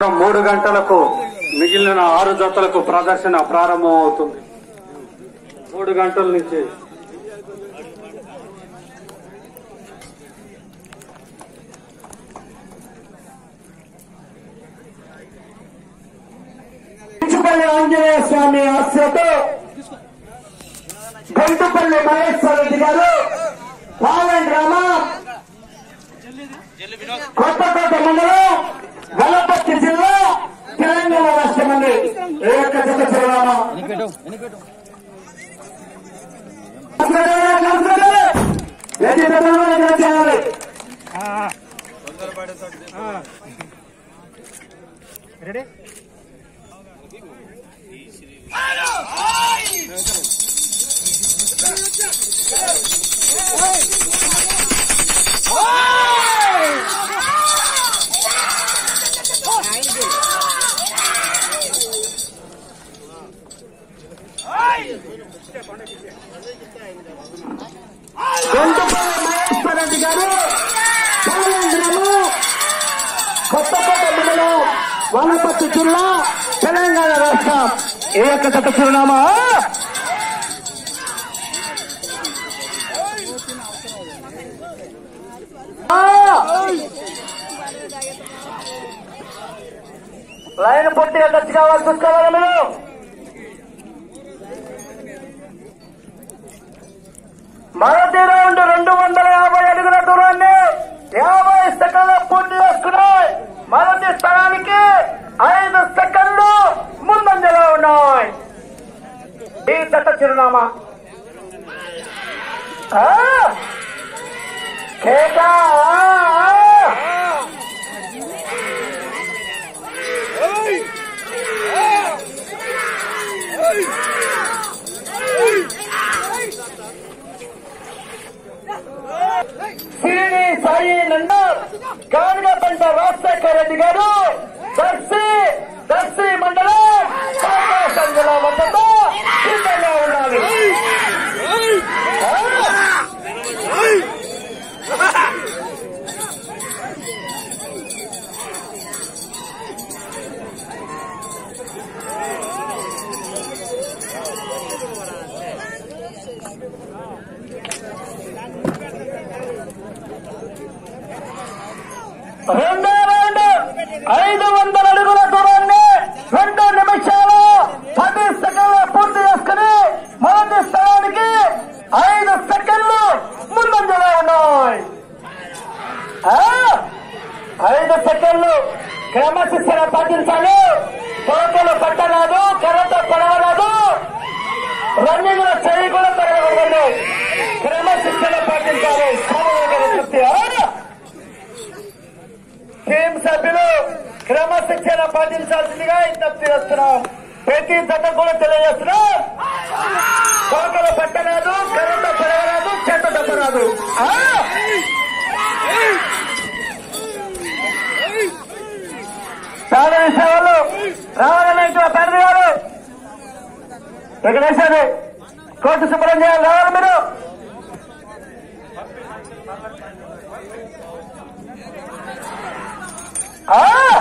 మూడు గంటలకు మిగిలిన ఆరు జతలకు ప్రదర్శన ప్రారంభం అవుతుంది మూడు గంటల నుంచి చుపల్లి ఆంజనేయ స్వామి ఆశ్రతో గంటుపల్లి మహేశ్వర రెడ్డి గారు పాలెం గ్రామం కొత్తకోట మండలం వలపత్తి జిల్లా తెలంగాణ రాష్ట్రం అండి ఏ యొక్క జత చిరునామా నమస్కారం, నమస్కారం. ఏది జతలో దగ్గర చేయాలి గొంతుపల్లి మహేశ్వర రెడ్డి గారు పాలెం గ్రామం కొత్తకోట మండలం వనపర్తి జిల్లా తెలంగాణ రాష్ట్రం ఏ యొక్క జత చిరునామా ఆ! లైన్ పొట్టిగా టచ్ కావాలి చూసుకోవాలి మీరు మొదటి రౌండ్ రెండు వందల యాభై అడుగుల దూరాన్ని యాభై సెకండ్ల పూర్తి చేసుకున్నాయి మొదటి స్థానానికి ఐదు సెకండ్లు ముందంజలో ఉన్నాయి ఈ జత చిరునామా ఆ! కేక ఆ! ఆ! సిరిని సాయి నందర్ గానుగపంట రాజశేఖర రెడ్డి గారు దర్శి దర్శి మండలం ప్రకాశం జిల్లా వద్దతో సిద్ధంగా ఉండాలి ఆ! రెండో రౌండ్ ఐదు వందల అడుగుల దూరాన్ని రెండు నిమిషాలు పది సెకండ్లు పూర్తి చేసుకుని మొదటి స్థానానికి ఐదు సెకండ్లు ముందంజలో ఉన్నాయి ఆ? ఐదు సెకండ్లు క్రమశిక్షణ పాటించాలి తోటలు పట్టరాదు కర్రతో పడవరాదు రన్నింగ్ లో చేయి కూడా పెరగకూడదు క్రమశిక్షణ పాటించాలి సామూహిక తృప్తి ఆ? టీం సభ్యులు క్రమశిక్షణ పాటించాల్సిందిగా విజ్ఞప్తి చేస్తున్నాం ప్రతి జత కూడా తెలియజేస్తున్నాం తోకలు పట్టరాదు కరెంటు పెరగరాదు చెత్త తప్పరాదు ఆ? చాలా విషయాలు రావాలని ఇంట్లో తండ్రి గారు వెంకటేశ్వరి కోర్టు శుభ్రం చేయాలి రావాలి మీరు ఆ!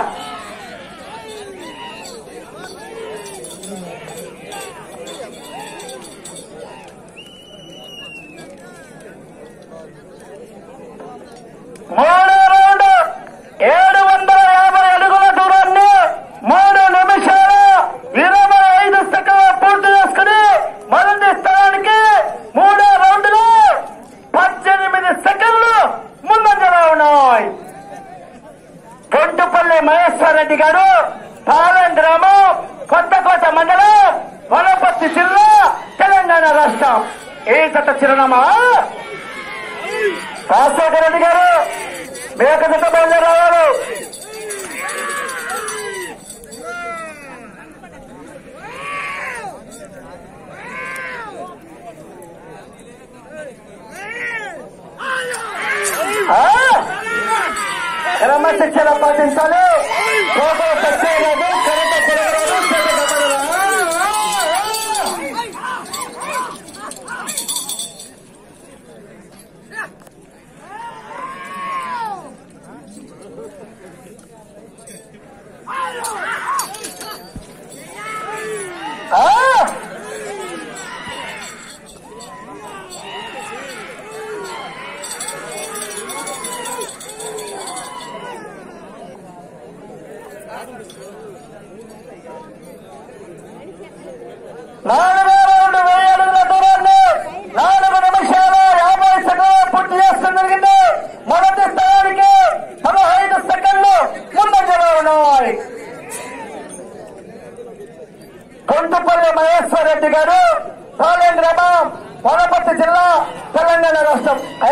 మూడో రౌండ్ ఏడు వందల యాభై అడుగుల దూరాన్ని మూడు నిమిషాలు ఇరవై ఐదు సెకండ్లు పూర్తి చేసుకుని మొదటి స్థానానికి మూడో రౌండ్ లో పద్దెనిమిది సెకండ్లు ముందంజలో ఉన్నాయి గొంటుపల్లి మహేశ్వర రెడ్డి గారు పాలెం గ్రామం కొత్తకోట మండలం వనపర్తి జిల్లా తెలంగాణ రాష్ట్రం ఏ జత చిరునామా రాజశేఖర రెడ్డి గారు మేక జత బయలుదేరి రావాలి ఆ? క్రమశిక్షణ పాటించాలి కోపం సత్యరాదు కరెంట్ పెరగరాదు చెత్త తప్పరాదు.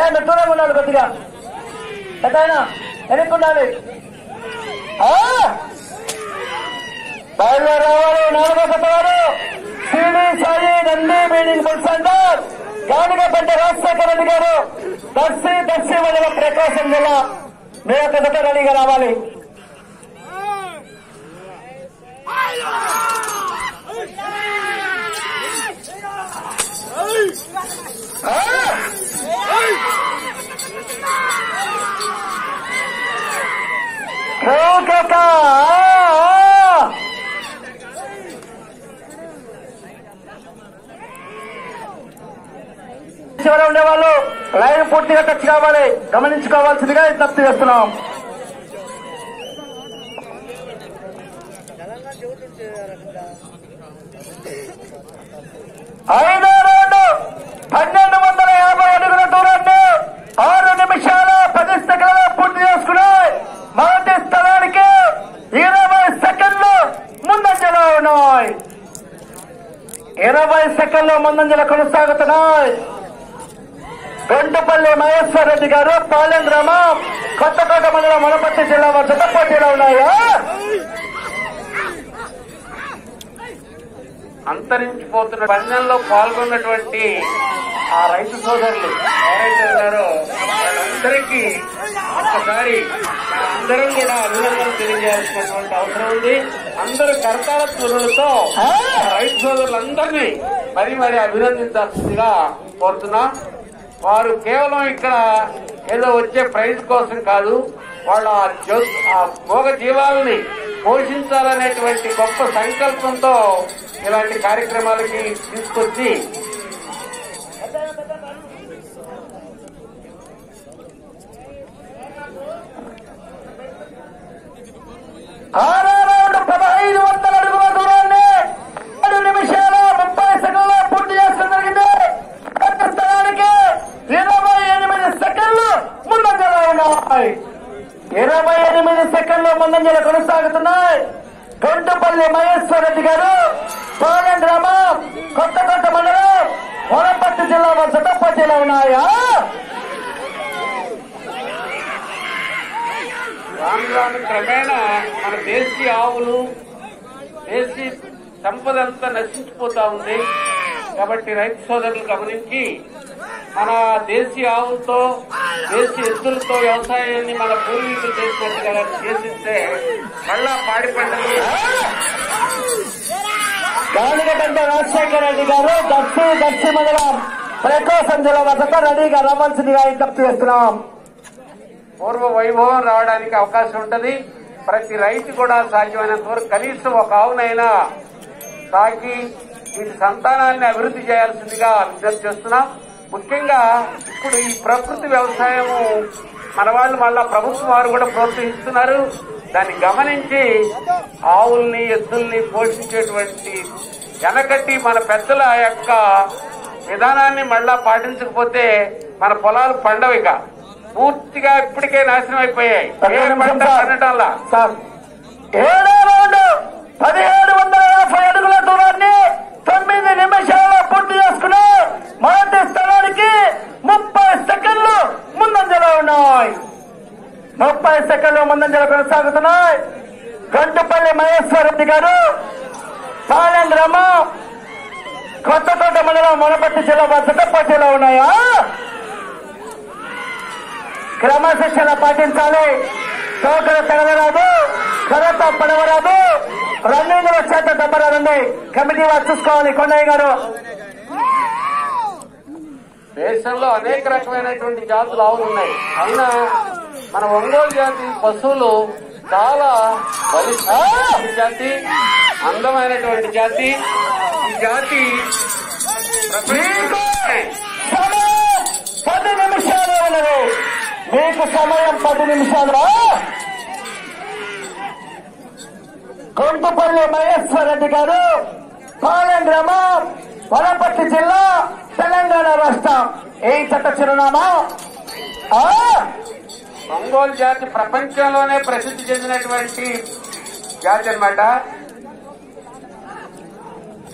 మీరు దూరంగా ఉండాలి కొద్దిగా పెద్దాయన వెనక్కి ఉండాలి ఆ! బయలుదేరి రావాలి నాలుగో కొత్తవారు సిడి సాయి నంది మీటింగ్ మున్సండర్ గాలిగపంట రాజశేఖర రెడ్డి గారు దర్శి దర్శి మండలం ప్రకాశం జిల్లా మీ యొక్క జత రెడీగా రావాలి కేకక! చివర ఉండేవాళ్ళు లైన్ పూర్తిగా టచ్ కావాలి గమనించుకోవాల్సిందిగా విజ్ఞప్తి చేస్తున్నాం ఐదో రౌండ్ పన్నెండు వందల యాభై అడుగుల దూరాన్ని ఆరు నిమిషాల పది సెకండ్ల పూర్తి చేసుకున్నాయి మొదటి స్థలానికి ఇరవై సెకండ్లు ముందంజలో ఉన్నాయి ఇరవై సెకండ్లు ముందంజల కొనసాగుతున్నాయి గంటుపల్లి మహేశ్వర్ రెడ్డి గారు పాలెం గ్రామం కొత్తకోట మండలం వనపర్తి జిల్లా వారి జత పోటీలో ఉన్నాయా అంతరించిపోతున్న పందెంలో పాల్గొన్నటువంటి ఆ రైతు సోదరులు ఎవరైతే ఉన్నారో వాళ్ళందరికీ ఒక్కసారి అందరం కూడా అభినందనలు తెలియజేయాల్సినటువంటి అవసరం ఉంది అందరూ కరతాల తురులతో ఆ రైతు సోదరులందరినీ మరి మరి అభినందించాల్సిందిగా కోరుతున్నాం వారు కేవలం ఇక్కడ ఏదో వచ్చే ప్రైజ్ కోసం కాదు వాళ్ళ ఆ జ్యో- ఆ మోగ జీవాలని పోషించాలనేటువంటి గొప్ప సంకల్పంతో ఇలాంటి కార్యక్రమాలకి తీసుకొచ్చి ఆరో రౌండ్ పదహైదు వందల అడుగుల దూరాన్ని ఏడు నిమిషాల ముప్పై సెకండ్ల పూర్తి చేసుకోవడం జరిగింది ప్రతి స్థలానికి ఇరవై ఎనిమిది సెకండ్లు ముందంజలో ఉన్నాయి ఇరవై ఎనిమిది సెకండ్లు ముందంజలు కొనసాగుతున్నాయి గొంటుపల్లి మహేశ్వర్ రెడ్డి గారు పాలెం గ్రామం కొత్త కొత్త మండలం వనపర్తి జిల్లా వారి జతపట్టిలో ఉన్నాయా రాను రాను క్రమేణా మన దేశీయ ఆవులు దేశీ సంపద అంతా నశించిపోతా ఉంది కాబట్టి రైతు సోదరులు గమనించి మన దేశీయ ఆవులతో దేశీయ ఎద్దులతో వ్యవసాయాన్ని మన పూర్వీకులు చేసినట్టుగా చేసిస్తే మళ్ళా పాడి పంటలు గాలిగడ్డ రాజశేఖర రెడ్డి గారు దర్శి దర్శి మండలం ప్రకాశం జిల్లా వద్ద రెడీగా రావాల్సిందిగా విజ్ఞప్తి చేస్తున్నాం పూర్వ వైభవం రావడానికి అవకాశం ఉంటది ప్రతి రైతు కూడా సాధ్యమైనంత వరకు కనీసం ఒక ఆవునైనా సాకి వీటి సంతానాన్ని అభివృద్ధి చేయాల్సిందిగా విజ్ఞప్తి చేస్తున్నాం ముఖ్యంగా ఇప్పుడు ఈ ప్రకృతి వ్యవసాయము మన వాళ్ళు మళ్ళా ప్రభుత్వం వారు కూడా ప్రోత్సహిస్తున్నారు దాన్ని గమనించి ఆవుల్ని ఎద్దుల్ని పోషించేటువంటి వెనకటి మన పెద్దల యొక్క విధానాన్ని మళ్ళా పాటించకపోతే మన పొలాలు పండవిక పూర్తిగా ఇప్పటికే నాశనం అయిపోయాయి ఏ పంట పండటంలా సార్ ఏడో రౌండ్ పదిహేడు వందల యాభై అడుగుల దూరాన్ని తొమ్మిది నిమిషాల పూర్తి చేసుకుని మొదటి స్థలానికి ముప్పై సెకండ్లు ముందంజలో ఉన్నాయి ముప్పై సెకండ్లు ముందంజలో కొనసాగుతున్నాయి గంటుపల్లి మహేశ్వర రెడ్డి గారు పాలెం గ్రామం కొత్తకోట మండలం మొనపట్టి జిల్లా వద్దపట్టిలో ఉన్నాయా క్రమశిక్షణ పాటించాలి తోకలు తెగలరాదు కరత పడవరాదు రన్నింగ్ లో చేత దెబ్బరాదండి కమిటీ వారు చూసుకోవాలి కొండయ్య గారు దేశంలో అనేక రకమైనటువంటి జాతులు ఆవులు ఉన్నాయి అయినా మన ఒంగోలు జాతి పశువులు చాలా బలిష్టమైన జాతి అందమైనటువంటి జాతి ఈ జాతి ప్రపంచంలోనే సమయం పది నిమిషాలు ఉన్నది మీకు సమయం పది నిమిషాలు కొండపల్లి మహేశ్వర రెడ్డి గారు పాలెం గ్రామం వనపర్తి జిల్లా తెలంగాణ రాష్ట్రం ఏ చట్ట చిరునామా ఆ? ఒంగోలు జాతి ప్రపంచంలోనే ప్రసిద్ధి చెందినటువంటి జాతి అన్నమాట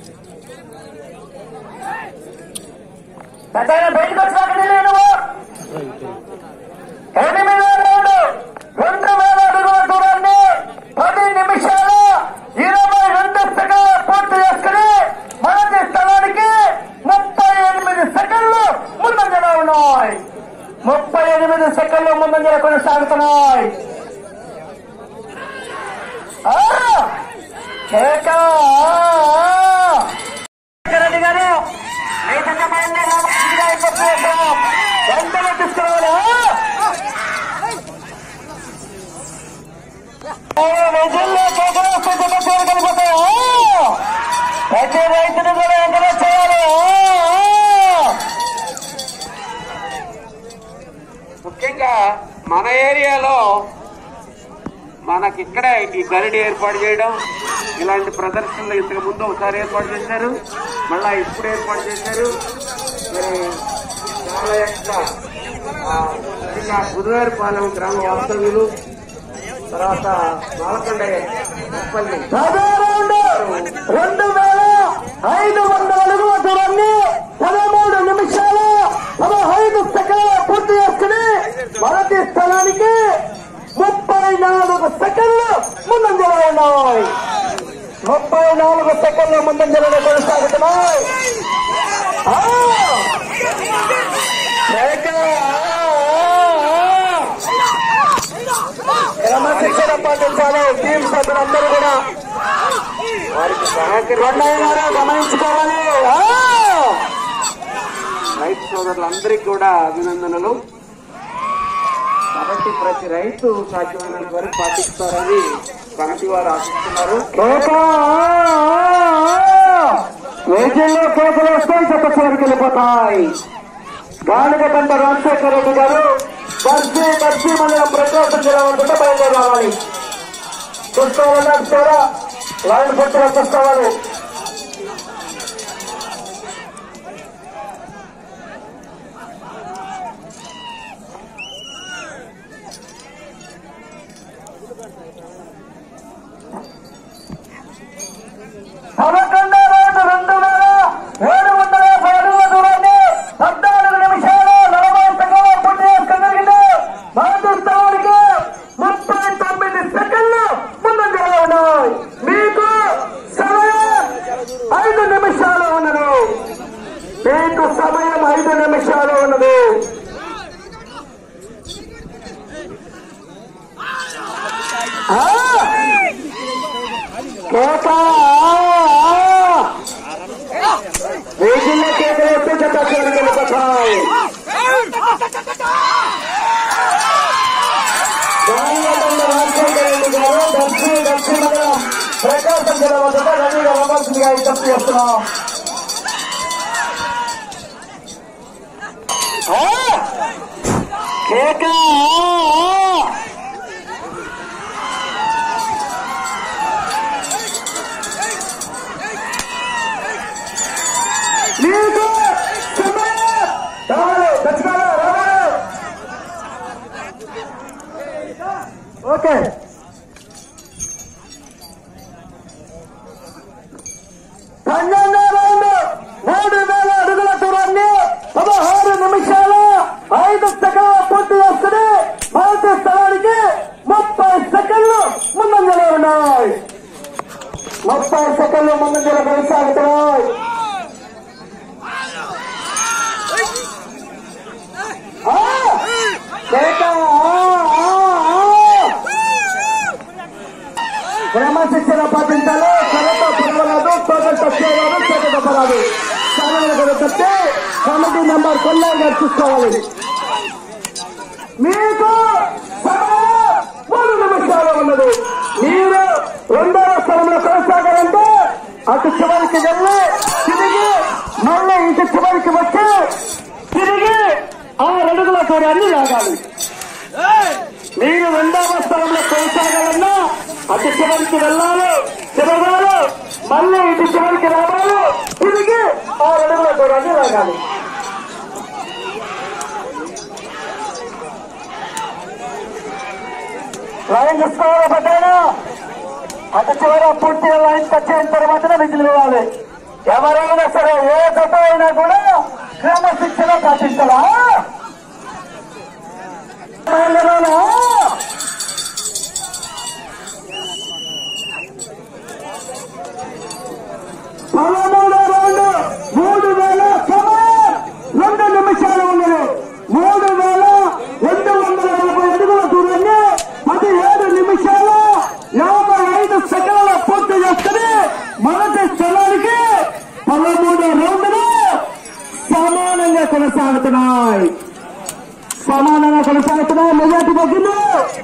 పెద్దయినా బయటకు వచ్చినాక నువ్వు ఎనిమిదో రౌండ్ రెండు వేల అడుగుల దూరాన్ని పది నిమిషాలు ఇరవై రెండు సెకండ్లు పూర్తి చేసుకుని మొదటి స్థలానికి ముప్పై ఎనిమిది సెకండ్లు ముందంజలో ఉన్నాయి ముప్పై ఎనిమిది సెకండ్లు ముందంజలో కొనసాగుతున్నాయి ఆ! కేక! రెడ్డి గారు మీ సిద్ధమైంది రామకృష్ణుడిగా అయిపోతున్నాం వెంటనే తీసుకురావాలి విధుల్లో కేకలు వస్తే కలిపోతాయి ప్రతి రైతుని కూడా ఎంకరేజ్ చేయాలి ముఖ్యంగా మన ఏరియాలో మనకి ఇక్కడే ఈ గరిడి ఏర్పాటు చేయడం ఇలాంటి ప్రదర్శనలు ఇంతకు ముందు ఒకసారి ఏర్పాటు చేశారు మళ్ళా ఇప్పుడు ఏర్పాటు చేశారు మరి చాలా యొక్క ఆ, ముఖ్యంగా బుధవారిపాలెం గ్రామ వాస్తవ్యులు తర్వాత బాలకొండ ఉప్పల్లి పదో రౌండ్ రెండు వేల ఐదు వందల అడుగుల దూరాన్ని పదమూడు నిమిషాలు పదహైదు సెకండ్లు పూర్తి చేసుకుని మొదటి స్థలానికి ముప్పై నాలుగు సెకండ్లు ముందంజలో ఉన్నాయి ముప్పై నాలుగు సెకండ్ల ముందంజలో కొనసాగుతున్నాయి ఆ! కేక! క్రమశిక్షణ పాటించాలి టీం సభ్యులందరూ కూడా వారికి సహకరి రెండైనా గమనించుకోవాలి ఆ! రైతు సోదరులందరికీ కూడా అభినందనలు కాబట్టి ప్రతి రైతు సాధ్యమైనంత వరకు పాటిస్తారని కమిటీ వారు ఆశిస్తున్నారు కేక! వేజీల్లో కేకలు వస్తాయి చెత్త చివరికి వెళ్ళిపోతాయి గాలిక కంట రాజశేఖర రెడ్డి గారు దర్శి దర్శి మండలం ప్రకాశం జిల్లా ఉంటుంటే బయలుదేరి రావాలి చూసుకోవాలన్నా చూడా లైన్ పట్టు వచ్చేసుకోవాలి పదకొండో రోజు రెండు వేల ఏడు వందల యాభై అడుగుల దూరాన్ని పద్నాలుగు నిమిషాలు నలభై సెకండ్లు పూర్తి చేసుకోవడం జరిగింది మొదటి స్థానానికి ముప్పై తొమ్మిది సెకండ్లు ముందంజలో ఉన్నాయి మీకు సమయం ఐదు నిమిషాలు ఉన్నది మీకు సమయం ఐదు నిమిషాలు ఉన్నది ఆ! కేక వీటిల్లో కేకలు వస్తే చెప్పాలి వెళ్ళిపోతాయి రాజశేఖర రెడ్డి గారు దక్షిణ దక్షిణ ప్రకాశం జిల్లా వద్ద రెడీగా అవ్వాల్సిందిగా విజ్ఞప్తి చేస్తున్నాం ఆ! కేక మీకు సమయం రావాలి దక్షిణాలు రావాలి ఓకే పన్నెండో రౌండ్ మూడు వేల అడుగుల దూరాన్ని పదహారు నిమిషాలు ఐదు సెకండ్లు పూర్తి చేసుకుని మొదటి స్థలానికి ముప్పై సెకండ్లు ముందంజలో ఉన్నాయి ముప్పై సెకండ్లు ముందంజలో కొనసాగుతున్నాయి ఆ! కేక! ఆ! ఆ! ఆ! క్రమశిక్షణ పాటించాలి కరెక్ట్ పడవరాదు తోట తప్పరాదు చేత తప్పరాదు ఛానల్ కూడా చెప్తే కమిటీ నెంబర్ కొల్లాయి గారు చూసుకోవాలి మీకు సమయం మూడు నిమిషాలు ఉన్నది మీరు రెండవ స్థలంలో కొనసాగాలంటే అటు చివరికి వెళ్ళి తిరిగి మళ్ళీ ఇటు చివరికి వచ్చి తిరిగి ఆ అడుగుల దూరాన్ని లాగాలి మీరు రెండవ స్థలంలో కొనసాగాలన్నా అటు చివరికి వెళ్ళాలి తిరగాలి మళ్ళీ ఇటు చివరికి రావాలి తిరిగి ఆ అడుగుల దూరాన్ని లాగాలి లైన్ చూసుకోవాలి పడ్డాను అటు చివర పూర్తిగా లైన్ టచ్ అయిన తర్వాతనే విధులు ఇవ్వాలి ఎవరైనా సరే ఏ జత అయినా కూడా క్రమశిక్షణ పాటించాలా సమానంగా కొనసాగుతున్నాయి సమానంగా కొనసాగుతున్నాయి మెజార్టీ తగ్గింది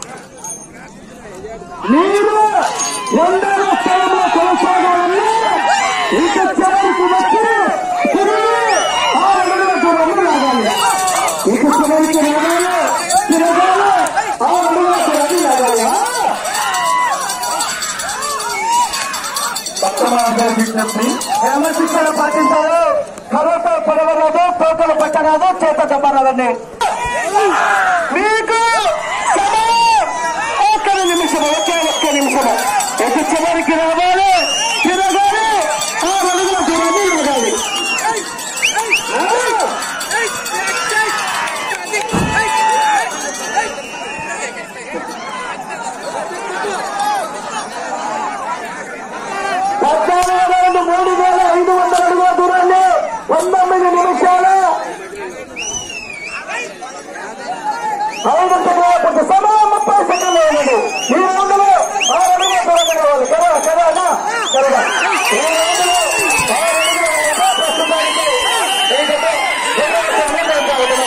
మీరు రెండవ స్థానంలో కొనసాగాలని ఇంకా చివరికి వచ్చి తిరిగి ఆ అడుగుల దూరంలో లాగాలి ఇక చివరికి లాగాలి తిరగాలి ఆ అడుగుల దూరాన్ని లాగాలి క్రమశిక్షణ పాటించాలి కలతో పొడవరాదు తోకలు పట్టరాదు చేత దమ్మరాదండి మీకు సమయం ఒక్క నిమిషం ఒకే ఒక్క నిమిషం ఒక చివరికి రావాలి తిరగాలి ఆ అడుగుల దూరాన్ని లాగాలి పద్నాలుగు రౌండ్ మూడు వేల ఐదు వందల అడుగుల దూరాన్ని పంతొమ్మిది నిమిషాలు ఐదు కొంత సమయం ముప్పై సెకండ్లు ఉన్నది ఈ రౌండ్లో ఆరు అడుగుల దూరం కావాలి కదా కదా అన్నా? కదా ఈ రౌండ్లో ఆరు అడుగుల దూరం ప్రస్తుతానికి ఈ జత రెండవ స్థానంలో కొనసాగుతుంది.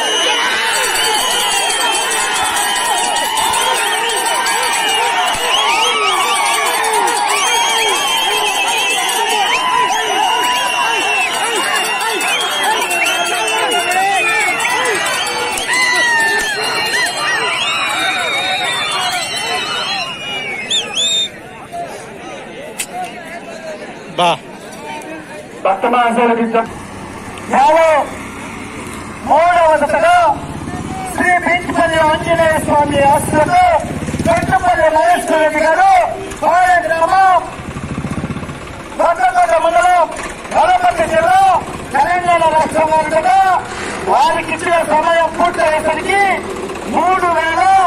బా భక్తమాసాలకి యాలో మూడవ దశలో శ్రీ బీచ్పల్లి ఆంజనేయ స్వామి ఆస్తులతో పెట్టుపల్లి మహేశ్వర రెడ్డి గారు పాలె గ్రామం కొత్తకోట మండలం వనపర్తి జిల్లా తెలంగాణ రాష్ట్రంలో ఉండగా వారికి ఇచ్చిన సమయం పూర్తయ్యేసరికి మూడు వేల